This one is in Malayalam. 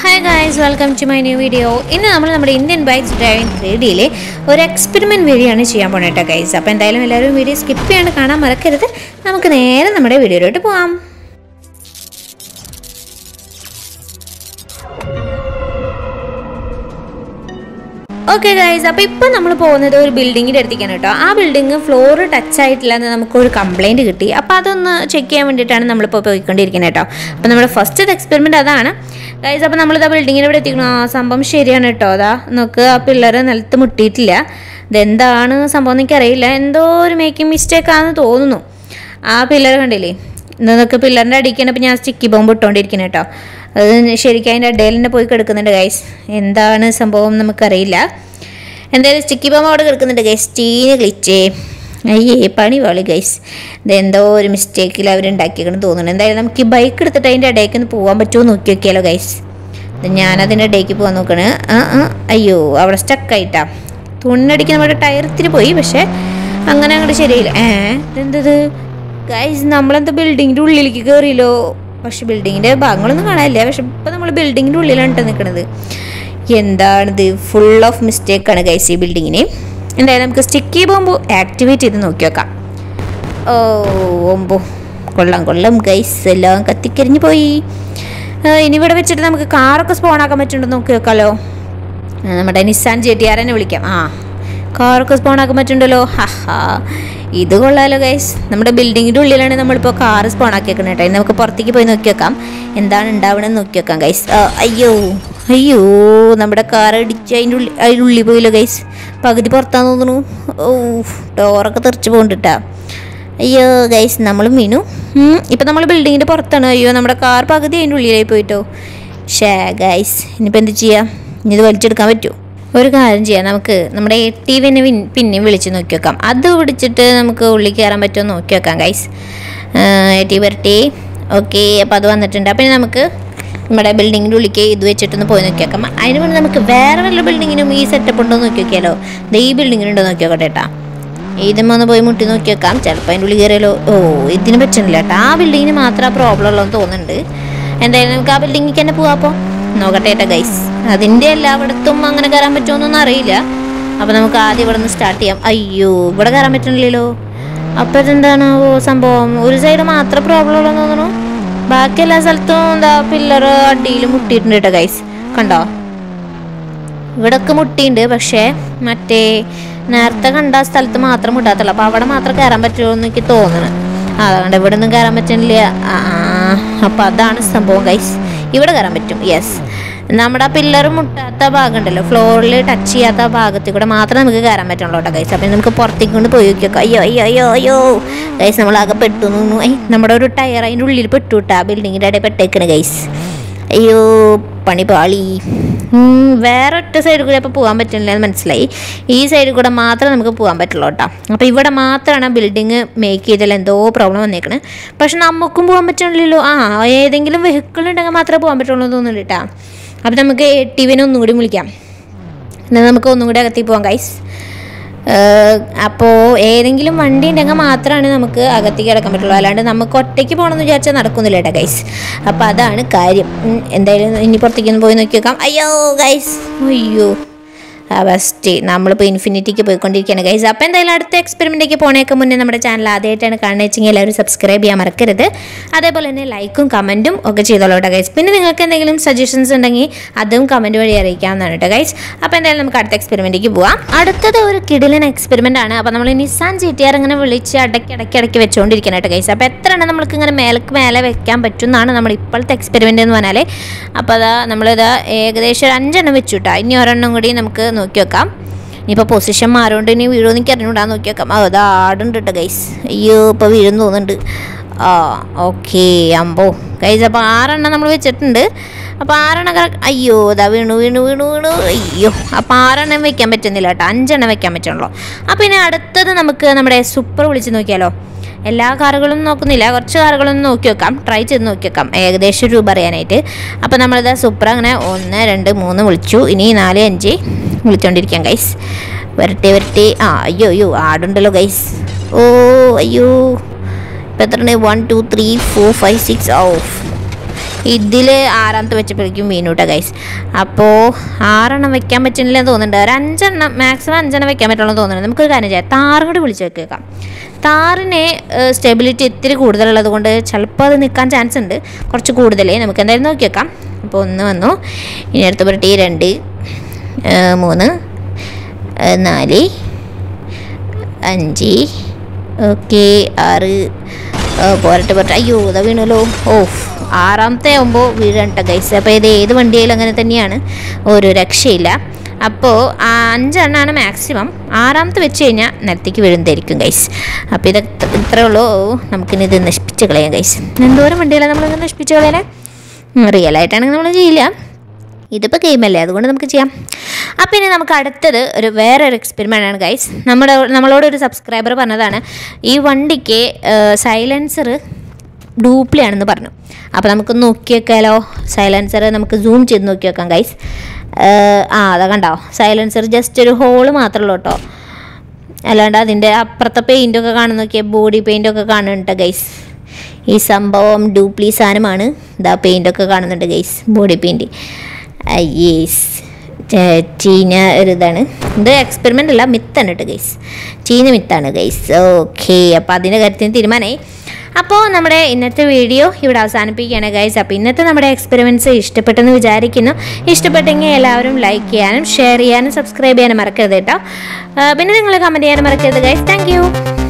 hi guys welcome to my new video ഇന്ന് നമ്മൾ നമ്മുടെ ഇന്ത്യൻ ബൈക്സ് ഡ്രൈവിംഗ് ത്രീ ഡിയിലെ ഒരു എക്സ്പെരിമെൻറ്റ് വീഡിയോ ആണ് ചെയ്യാൻ പോണേ കേട്ടോ ഗൈസ് അപ്പോൾ എന്തായാലും എല്ലാവരും വീഡിയോ സ്കിപ്പ് ചെയ്യാണ്ട് കാണാൻ മറക്കരുത് നമുക്ക് നേരെ നമ്മുടെ വീഡിയോയിലോട്ട് പോവാം ഓക്കെ ഗൈസ് അപ്പോൾ ഇപ്പോൾ നമ്മൾ പോകുന്നത് ഒരു ബിൽഡിങ്ങിൻ്റെ അടുത്തേക്കാണ് കേട്ടോ ആ ബിൽഡിംഗ് ഫ്ലോർ ടച്ച് ആയിട്ടില്ല എന്ന് നമുക്കൊരു കംപ്ലൈൻറ്റ് കിട്ടി അപ്പോൾ അതൊന്ന് ചെക്ക് ചെയ്യാൻ വേണ്ടിയിട്ടാണ് നമ്മളിപ്പോൾ പോയിക്കൊണ്ടിരിക്കുന്നത് കേട്ടോ അപ്പോൾ നമ്മുടെ ഫസ്റ്റ് എക്സ്പെരിമെൻറ്റ് അതാണ് ഗൈസ് അപ്പോൾ നമ്മളിതാ ബിൽഡിങ്ങിൻ്റെ ഇവിടെ എത്തിക്കണം ആ സംഭവം ശരിയാണ് കേട്ടോ അതാ നോക്ക് ആ പിള്ളേർ നിലത്ത് മുട്ടിയിട്ടില്ല ഇതെന്താണ് സംഭവം എനിക്കറിയില്ല എന്തോ ഒരു മേക്കിംഗ് മിസ്റ്റേക്ക് ആണെന്ന് തോന്നുന്നു ആ പിള്ളേർ കണ്ടില്ലേ ഇന്നൊക്കെ പിള്ളേരുടെ അടിക്കാണ് ഇപ്പോൾ ഞാൻ സ്റ്റിക്കി ബോംബ് ഇട്ടുകൊണ്ടിരിക്കുന്നത് കേട്ടോ അത് ശരിക്കും അതിൻ്റെ ഇടയിൽ തന്നെ പോയി കിടക്കുന്നുണ്ട് ഗൈസ് എന്താണ് സംഭവം നമുക്കറിയില്ല എന്തായാലും സ്റ്റിക്കി ബോംബ് അവിടെ കിടക്കുന്നുണ്ട് ഗൈസ് ചീന് ഗ്ലിച്ചേ അയ്യേ പണി വാളി ഗൈസ് ഇതെന്തോ ഒരു മിസ്റ്റേക്കിൽ അവരുണ്ടാക്കിയെന്ന് തോന്നുന്നു എന്തായാലും നമുക്ക് ഈ ബൈക്ക് എടുത്തിട്ട് അതിൻ്റെ ഇടയ്ക്ക് ഒന്ന് പോകാൻ പറ്റുമോ നോക്കി നോക്കിയാലോ ഗൈസ് ഞാനതിൻ്റെ ഇടയ്ക്ക് പോകാൻ നോക്കണ് ആ ആ അയ്യോ അവിടെ സ്റ്റക്കായിട്ടാ തുണ്ണടിക്ക് നമ്മുടെ ടയർ ഇത്തിരി പോയി പക്ഷേ അങ്ങനെ അങ്ങോട്ട് ശരിയില്ല ഏ ഇതെന്തത് ഗൈസ് നമ്മളെന്താ ബിൽഡിങ്ങിൻ്റെ ഉള്ളിലേക്ക് കയറിയല്ലോ പക്ഷെ ബിൽഡിങ്ങിൻ്റെ ഭാഗങ്ങളൊന്നും കാണാനില്ല പക്ഷെ ഇപ്പം നമ്മൾ ബിൽഡിങ്ങിൻ്റെ ഉള്ളിലാണ് കേട്ടോ നിൽക്കുന്നത് എന്താണിത് ഫുൾ ഓഫ് മിസ്റ്റേക്കാണ് ഗൈസ് ഈ ബിൽഡിങ്ങിന് എന്തായാലും നമുക്ക് സ്റ്റിക്കി ബോംബ് ആക്ടിവേറ്റ് ചെയ്ത് നോക്കി നോക്കാം ഓ ഓമ്പോ കൊള്ളാം കൊള്ളാം ഗൈസ് എല്ലാം കത്തിക്കരിഞ്ഞു പോയി ആ, ഇനി ഇവിടെ വെച്ചിട്ട് നമുക്ക് കാറൊക്കെ സ്പോൺ ആക്കാൻ പറ്റുന്നുണ്ടോ നോക്കി നോക്കാലോ ആ, നമ്മുടെ നിസാൻ ജെ ടി ആർ തന്നെ വിളിക്കാം ആ കാറൊക്കെ സ്പോൺ ആക്കാൻ പറ്റുന്നുണ്ടല്ലോ ഹാ ഇത് കൊള്ളാലോ ഗൈസ് നമ്മുടെ ബിൽഡിങ്ങിൻ്റെ ഉള്ളിലാണ് നമ്മളിപ്പോൾ കാർ സ്പോൺ ആക്കിയേക്കുന്നത് കേട്ടോ ഇനി നമുക്ക് പുറത്തേക്ക് പോയി നോക്കി വെക്കാം എന്താണ് ഉണ്ടാവണമെന്ന് നോക്കി വെക്കാം ഗൈസ് അയ്യോ അയ്യോ നമ്മുടെ കാർ ഇടിച്ച് അതിൻ്റെ ഉള്ളിൽ അതിൻ്റെ ഉള്ളിൽ പോയില്ലോ ഗൈസ് പകുതി പുറത്താന്ന് തോന്നുന്നു ഓ ഡോറൊക്കെ തെറിച്ച് പോകണ്ടിട്ടാ അയ്യോ ഗൈസ് നമ്മൾ വീണു ഉം, ഇപ്പം നമ്മൾ ബിൽഡിങ്ങിൻ്റെ പുറത്താണ് അയ്യോ നമ്മുടെ കാർ പകുതി അതിൻ്റെ ഉള്ളിലായി പോയിട്ടോ ഷേ ഗൈസ് ഇനിയിപ്പോൾ എന്ത് ചെയ്യാം ഇനി ഇത് വലിച്ചെടുക്കാൻ പറ്റുമോ ഒരു കാര്യം ചെയ്യാം നമുക്ക് നമ്മുടെ എ ടി വിനെ പിന്നെയും വിളിച്ച് നോക്കി വെക്കാം അത് പിടിച്ചിട്ട് നമുക്ക് ഉള്ളിൽ കയറാൻ പറ്റുമോ നോക്കി വെക്കാം ഗൈസ് എ ടി വരട്ടെ ഓക്കെ അപ്പോൾ അത് വന്നിട്ടുണ്ട് അപ്പം ഇനി നമുക്ക് നമ്മുടെ ബിൽഡിങ്ങിൻ്റെ ഉള്ളിലേക്ക് ഇത് വെച്ചിട്ടൊന്ന് പോയി നോക്കി വെക്കാം അതിന് വേണ്ടി നമുക്ക് വേറെ വല്ല ബിൽഡിങ്ങിനും ഈ സെറ്റപ്പ് ഉണ്ടോ എന്ന് നോക്കി നോക്കിയാലോ ദേ ഈ ബിൽഡിങ്ങിനുണ്ടോ നോക്കി നോക്കട്ടെ കേട്ടാ ഇതും ഒന്ന് പോയി മുട്ടി നോക്കി വെക്കാം ചിലപ്പോൾ അതിൻ്റെ ഉള്ളിൽ കയറിയാലോ ഓ ഇതിന് പറ്റുന്നില്ല കേട്ടോ ആ ബിൽഡിങ്ങിന് മാത്രമേ പ്രോബ്ലം ഉള്ളൂ എന്ന് തോന്നുന്നുണ്ട് എന്തായാലും നമുക്ക് ആ ബിൽഡിങ്ങിൽ തന്നെ പോവാം അപ്പോൾ നോക്കട്ടെ ഏട്ടാ ഗൈസ് അതിൻ്റെ എല്ലായിടത്തും അങ്ങനെ കയറാൻ പറ്റുമോന്നൊന്നും അറിയില്ല അപ്പോൾ നമുക്ക് ആദ്യം ഇവിടെ നിന്ന് സ്റ്റാർട്ട് ചെയ്യാം അയ്യോ ഇവിടെ കയറാൻ പറ്റണില്ലല്ലോ അപ്പോൾ ഇതെന്താണ് ഓ സംഭവം ഒരു സൈഡ് മാത്രമേ പ്രോബ്ലം ഉള്ളൂ തോന്നുന്നു ബാക്കി എല്ലാ സ്ഥലത്തും എന്താ പില്ലർ അടിയിൽ മുട്ടിയിട്ടുണ്ട് കേട്ടോ ഗൈസ് കണ്ടോ ഇവിടൊക്കെ മുട്ടിയുണ്ട് പക്ഷേ മറ്റേ നേരത്തെ കണ്ട സ്ഥലത്ത് മാത്രം മുട്ടാത്തുള്ളൂ അപ്പോൾ അവിടെ മാത്രം കയറാൻ പറ്റുമോ എന്ന് എനിക്ക് തോന്നുന്നു അതുകൊണ്ട് ഇവിടെ ഒന്നും കയറാൻ പറ്റുന്നില്ല ആ അപ്പോൾ അതാണ് സംഭവം ഗൈസ് ഇവിടെ കയറാൻ പറ്റും യെസ് നമ്മുടെ ആ പില്ലർ മുട്ടാത്ത ഭാഗം ഉണ്ടല്ലോ ഫ്ലോറിൽ ടച്ച് ചെയ്യാത്ത ഭാഗത്തിൽ കൂടെ മാത്രമേ നമുക്ക് കയറാൻ പറ്റുള്ളൂ കേട്ടോ ഗൈസ് അപ്പം നമുക്ക് പുറത്തേക്ക് കൊണ്ട് പോയി നോക്കിയൊക്കെ അയ്യോ അയ്യോ അയ്യോ അയ്യോ ഗൈസ് നമ്മളാകെ പെട്ടു തോന്നുന്നു ഐ നമ്മുടെ ഒരു ടയർ അതിൻ്റെ ഉള്ളിൽ പെട്ടു കേട്ടോ ബിൽഡിങ്ങിൻ്റെ ഇടയിൽ പെട്ടേക്കണ് ഗൈസ് അയ്യോ പണി പാളി ഉം, വേറെ ഒറ്റ സൈഡിൽ കൂടെ അപ്പോൾ പോകാൻ പറ്റുന്നില്ല എന്ന് മനസ്സിലായി ഈ സൈഡിൽ കൂടെ മാത്രമേ നമുക്ക് പോകാൻ പറ്റുള്ളൂ കേട്ടോ അപ്പോൾ ഇവിടെ മാത്രമാണ് ബിൽഡിങ് മേക്ക് ചെയ്തതിൽ എന്തോ പ്രോബ്ലം വന്നേക്കണേ പക്ഷെ നമുക്കും പോകാൻ പറ്റണില്ലല്ലോ ആ ഏതെങ്കിലും വെഹിക്കിൾ ഉണ്ടെങ്കിൽ മാത്രമേ പോകാൻ പറ്റുള്ളൂ എന്ന് തോന്നുന്നു കേട്ടോ അപ്പോൾ നമുക്ക് എ ടി വിനെ ഒന്നും കൂടി വിളിക്കാം എന്നാൽ നമുക്ക് ഒന്നും കൂടി അകത്തേക്ക് പോകാം ഗൈസ് അപ്പോൾ ഏതെങ്കിലും വണ്ടി ഉണ്ടെങ്കിൽ മാത്രമാണ് നമുക്ക് അകത്തേക്ക് കിടക്കാൻ പറ്റുള്ളൂ അല്ലാണ്ട് നമുക്ക് ഒറ്റയ്ക്ക് പോകണമെന്ന് വിചാരിച്ചാൽ നടക്കുന്നില്ല കേട്ടോ ഗൈസ് അപ്പോൾ അതാണ് കാര്യം ഉം, എന്തായാലും ഇനി പുറത്തേക്ക് ഒന്ന് പോയി നോക്കി നോക്കാം അയ്യോ ഗൈസ് അയ്യോ ഫസ്റ്റ് നമ്മളിപ്പോൾ ഇൻഫിനിറ്റിക്ക് പോയിക്കൊണ്ടിരിക്കുകയാണ് ഗൈസ് അപ്പോൾ എന്തായാലും അടുത്ത എക്സ്പെരിമെൻറ്റേക്ക് പോണേക്ക് മുന്നേ നമ്മുടെ ചാനൽ ആദ്യമായിട്ടാണ് കാണുന്നത് വെച്ചെങ്കിൽ എല്ലാവരും സബ്സ്ക്രൈബ് ചെയ്യാൻ മറക്കരുത് അതേപോലെ തന്നെ ലൈക്കും കമൻറ്റും ഒക്കെ ചെയ്തോളൂ കേട്ടോ ഗൈസ് പിന്നെ നിങ്ങൾക്ക് എന്തെങ്കിലും സജഷൻസ് ഉണ്ടെങ്കിൽ അതും കമൻറ്റ് വഴി അറിയിക്കാവുന്നതാണ് കേട്ടോ ഗൈസ് അപ്പോൾ എന്തായാലും നമുക്ക് അടുത്ത എക്സ്പെരിമെൻറ്റേക്ക് പോവാം അടുത്തത് ഒരു കിടിലൻ എക്സ്പെരിമെൻ്റ് ആണ് അപ്പോൾ നമ്മൾ നിസാൻ ജി ടി ആർ ഇങ്ങനെ വിളിച്ച് അടക്കി അടക്കി അടക്കി വെച്ചുകൊണ്ടിരിക്കണം കേട്ടോ ഗൈസ് അപ്പോൾ എത്ര എണ്ണം നമ്മൾക്ക് ഇങ്ങനെ മേലേക്ക് മേലെ വെക്കാൻ പറ്റും എന്നാണ് നമ്മൾ ഇപ്പോഴത്തെ എക്സ്പെരിമെൻ്റ് എന്ന് പറഞ്ഞാൽ അപ്പോൾ അതാ നമ്മളിതാ ഏകദേശം ഒരു അഞ്ചെണ്ണം വെച്ചു കേട്ടോ ഇനി ഒരെണ്ണം കൂടി നമുക്ക് നോക്കി വെക്കാം ഇനിയിപ്പോൾ പൊസിഷൻ മാറുകൊണ്ട് ഇനി വീഴുമോ എനിക്ക് അറിഞ്ഞൂടാ നോക്കി വെക്കാം ആ അത് ആടുണ്ട് കേട്ടോ ഗൈസ് അയ്യോ ഇപ്പോൾ വീഴും തോന്നുന്നുണ്ട് ആ ഓക്കെ അമ്പോ ഗൈസ് അപ്പോൾ ആറെണ്ണം നമ്മൾ വെച്ചിട്ടുണ്ട് അപ്പോൾ ആറെണ്ണം കറ- അയ്യോ ഇതാ വീണു വീണു വീണു വീണു അയ്യോ അപ്പോൾ ആറെണ്ണം വെക്കാൻ പറ്റുന്നില്ല കേട്ടോ അഞ്ചെണ്ണം വെക്കാൻ പറ്റുള്ളൂ അപ്പോൾ ഇനി അടുത്തത് നമുക്ക് നമ്മുടെ സൂപ്പർ വിളിച്ച് നോക്കിയാലോ എല്ലാ കാറുകളും നോക്കുന്നില്ല കുറച്ച് കാറുകളൊന്നും നോക്കി വെക്കാം ട്രൈ ചെയ്ത് നോക്കി വെക്കാം ഏകദേശം രൂപ അറിയാനായിട്ട് അപ്പോൾ നമ്മളിത് സൂപ്പർ അങ്ങനെ ഒന്ന് രണ്ട് മൂന്ന് വിളിച്ചു ഇനി നാല് അഞ്ച് വിളിച്ചുകൊണ്ടിരിക്കാം ഗൈസ് വരട്ടെ വരട്ടെ ആ അയ്യോ അയ്യോ ആടുണ്ടല്ലോ ഗൈസ് ഓ അയ്യോ ഇപ്പം എത്രയാണ് one two three four five six ഓ ഇതിൽ ആറാമത്തെ വെച്ചപ്പോഴേക്കും വീണു കേട്ടോ ഗൈസ് അപ്പോൾ ആറെണ്ണം വെക്കാൻ പറ്റുന്നില്ലെന്ന് തോന്നുന്നുണ്ട് ഒരു അഞ്ചെണ്ണം മാക്സിമം അഞ്ചെണ്ണം വെക്കാൻ പറ്റുള്ളൂ എന്ന് തോന്നുന്നുണ്ട് നമുക്കൊരു കാര്യം ചെയ്യാം താറും കൂടി വിളിച്ച് വെക്കാം താറിന് സ്റ്റെബിലിറ്റി ഇത്തിരി കൂടുതലുള്ളത് കൊണ്ട് ചിലപ്പോൾ അത് നിൽക്കാൻ ചാൻസ് ഉണ്ട് കുറച്ച് കൂടുതലേ നമുക്ക് എന്തായാലും നോക്കി വെക്കാം അപ്പോൾ ഒന്ന് വന്നു ഇനി അടുത്ത പുരട്ടി രണ്ട് ഏ, മൂന്ന് ഏ, നാല് അഞ്ച് ഓക്കെ ആറ് ഓ, പോരട്ടെ പോരട്ടെ അയ്യോ ഇതാ വീണല്ലോ ഓ ആറാമത്തെ ആകുമ്പോൾ വീഴണ്ട ഗൈസ് അപ്പോൾ ഇത് ഏത് വണ്ടിയിലും അങ്ങനെ തന്നെയാണ് ഒരു രക്ഷയില്ല അപ്പോൾ അഞ്ചെണ്ണമാണ് മാക്സിമം ആറാമത്തെ വെച്ച് കഴിഞ്ഞാൽ നിലത്തേക്ക് വീഴുന്നതായിരിക്കും ഗൈസ് അപ്പോൾ ഇത് ഇത്രേ ഉള്ളൂ നമുക്കിനി ഇത് നശിപ്പിച്ച് കളയാം ഗൈസ് എന്തോരം വണ്ടികളാണ് നമ്മളിങ്ങനെ നശിപ്പിച്ച് കളയാനേ റിയൽ ആയിട്ടാണെങ്കിൽ നമ്മൾ ചെയ്യില്ല ഇതിപ്പോൾ ഗെയിമല്ലേ അതുകൊണ്ട് നമുക്ക് ചെയ്യാം അപ്പം ഇനി നമുക്ക് അടുത്തത് ഒരു വേറെ ഒരു എക്സ്പെരിമെൻ്റ് ആണ് ഗൈസ് നമ്മുടെ നമ്മളോട് ഒരു സബ്സ്ക്രൈബർ പറഞ്ഞതാണ് ഈ വണ്ടിക്ക് സൈലൻസർ ഡ്യൂപ്ലി ആണെന്ന് പറഞ്ഞു അപ്പോൾ നമുക്ക് നോക്കി വെക്കാലോ സൈലൻസർ നമുക്ക് സൂം ചെയ്ത് നോക്കി വെക്കാം ഗൈസ് ആ അതാ കണ്ടോ സൈലൻസർ ജസ്റ്റ് ഒരു ഹോള് മാത്രമേ ഉള്ളൂ കേട്ടോ അല്ലാണ്ട് അതിൻ്റെ അപ്പുറത്തെ പെയിൻ്റൊക്കെ കാണുന്ന നോക്കിയാൽ ബോഡി പെയിൻ്റൊക്കെ കാണുന്നുണ്ട് ഗൈസ് ഈ സംഭവം ഡ്യൂപ്ലി സാധനമാണ് ഇതാ പെയിൻ്റൊക്കെ കാണുന്നുണ്ട് ഗൈസ് ബോഡി പെയിൻറ്റ് യേസ് ചീഞ്ഞ ഒരു ഇതാണ് ഇത് എക്സ്പെരിമെൻ്റ് അല്ല മിത്താണ് കേട്ടോ ഗൈസ് ചീഞ്ഞ മിത്താണ് ഗൈസ് ഓക്കെ അപ്പോൾ അതിൻ്റെ കാര്യത്തിന് തീരുമാനമായി അപ്പോൾ നമ്മുടെ ഇന്നത്തെ വീഡിയോ ഇവിടെ അവസാനിപ്പിക്കുകയാണ് ഗൈസ് അപ്പോൾ ഇന്നത്തെ നമ്മുടെ എക്സ്പെരിമെൻറ്റ്സ് ഇഷ്ടപ്പെട്ടെന്ന് വിചാരിക്കുന്നു ഇഷ്ടപ്പെട്ടെങ്കിൽ എല്ലാവരും ലൈക്ക് ചെയ്യാനും ഷെയർ ചെയ്യാനും സബ്സ്ക്രൈബ് ചെയ്യാനും മറക്കരുത് കേട്ടോ ആ, പിന്നെ നിങ്ങൾ കമൻറ്റ് ചെയ്യാനും മറക്കരുത് ഗൈസ് താങ്ക്